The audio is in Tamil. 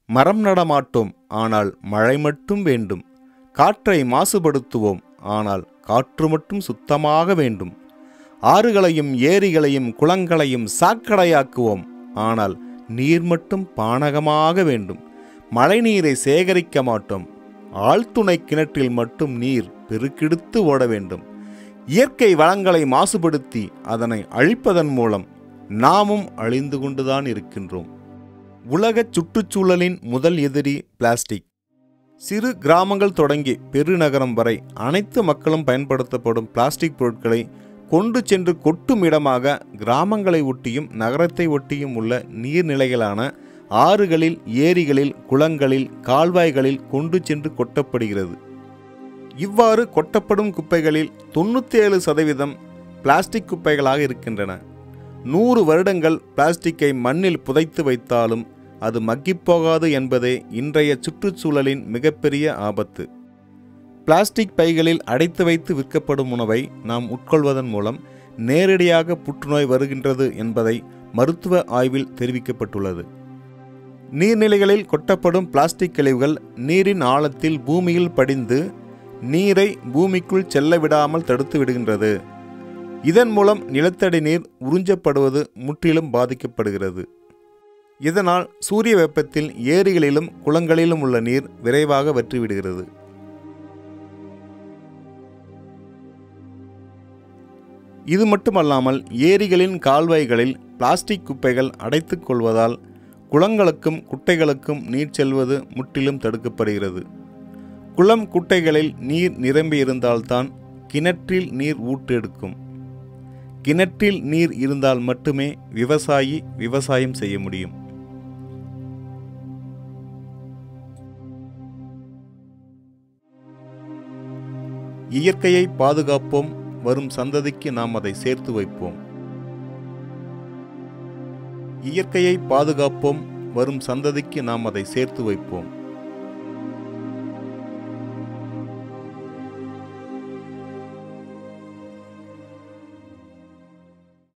மரம் நடமாட்டோம் ஆனால் மழை மட்டும் வேண்டும் காற்றை மாசுபடுத்துவோம் ஆனால் காற்று மட்டும் சுத்தமாக வேண்டும் ஆறுகளையும் ஏரிகளையும் குளங்களையும் சாக்கடையாக்குவோம் ஆனால் நீர் மட்டும் பானகமாக வேண்டும் மழைநீரை சேகரிக்க மாட்டோம் ஆழ்துணை கிணற்றில் மட்டும் நீர் பெருக்கெடுத்து ஓட வேண்டும் இயற்கை வளங்களை மாசுபடுத்தி அதனை அழிப்பதன் மூலம் நாமும் அழிந்து கொண்டுதான் இருக்கின்றோம் உலக சுற்றுச்சூழலின் முதல் எதிரி பிளாஸ்டிக் சிறு கிராமங்கள் தொடங்கி பெருநகரம் வரை அனைத்து மக்களும் பயன்படுத்தப்படும் பிளாஸ்டிக் பொருட்களை கொண்டு சென்று கொட்டும் இடமாக கிராமங்களை ஒட்டியும் நகரத்தை ஒட்டியும் உள்ள நீர்நிலைகளான ஆறுகளில் ஏரிகளில் குளங்களில் கால்வாய்களில் கொண்டு சென்று கொட்டப்படுகிறது இவ்வாறு கொட்டப்படும் குப்பைகளில் தொண்ணூற்றேழு சதவீதம் பிளாஸ்டிக் குப்பைகளாக இருக்கின்றன நூறு வருடங்கள் பிளாஸ்டிக்கை மண்ணில் புதைத்து வைத்தாலும் அது மக்கிப்போகாது என்பதே இன்றைய சுற்றுச்சூழலின் மிகப்பெரிய ஆபத்து பிளாஸ்டிக் பைகளில் அடைத்து வைத்து விற்கப்படும் உணவை நாம் உட்கொள்வதன் மூலம் நேரடியாக புற்றுநோய் வருகின்றது என்பதை மருத்துவ ஆய்வில் தெரிவிக்கப்பட்டுள்ளது நீர்நிலைகளில் கொட்டப்படும் பிளாஸ்டிக் கழிவுகள் நீரின் ஆழத்தில் பூமியில் படிந்து நீரை பூமிக்குள் செல்ல விடாமல் தடுத்து விடுகின்றது இதன் மூலம் நிலத்தடி நீர் உறிஞ்சப்படுவது முற்றிலும் பாதிக்கப்படுகிறது இதனால் சூரிய வெப்பத்தில் ஏரிகளிலும் குளங்களிலும் உள்ள நீர் விரைவாக வற்றிவிடுகிறது இது மட்டுமல்லாமல் ஏரிகளின் கால்வாய்களில் பிளாஸ்டிக் குப்பைகள் அடைத்துக் கொள்வதால் குளங்களுக்கும் குட்டைகளுக்கும் நீர் செல்வது முற்றிலும் தடுக்கப்படுகிறது குளம் குட்டைகளில் நீர் நிரம்பி இருந்தால்தான் கிணற்றில் நீர் ஊற்றெடுக்கும் கிணற்றில் நீர் இருந்தால் மட்டுமே விவசாயி விவசாயம் செய்ய முடியும் இயற்கையை பாதுகாப்போம் வரும் சந்ததிக்கு நாம் அதை சேர்த்து வைப்போம் இயற்கையை பாதுகாப்போம் வரும் சந்ததிக்கு நாம் அதை சேர்த்து வைப்போம்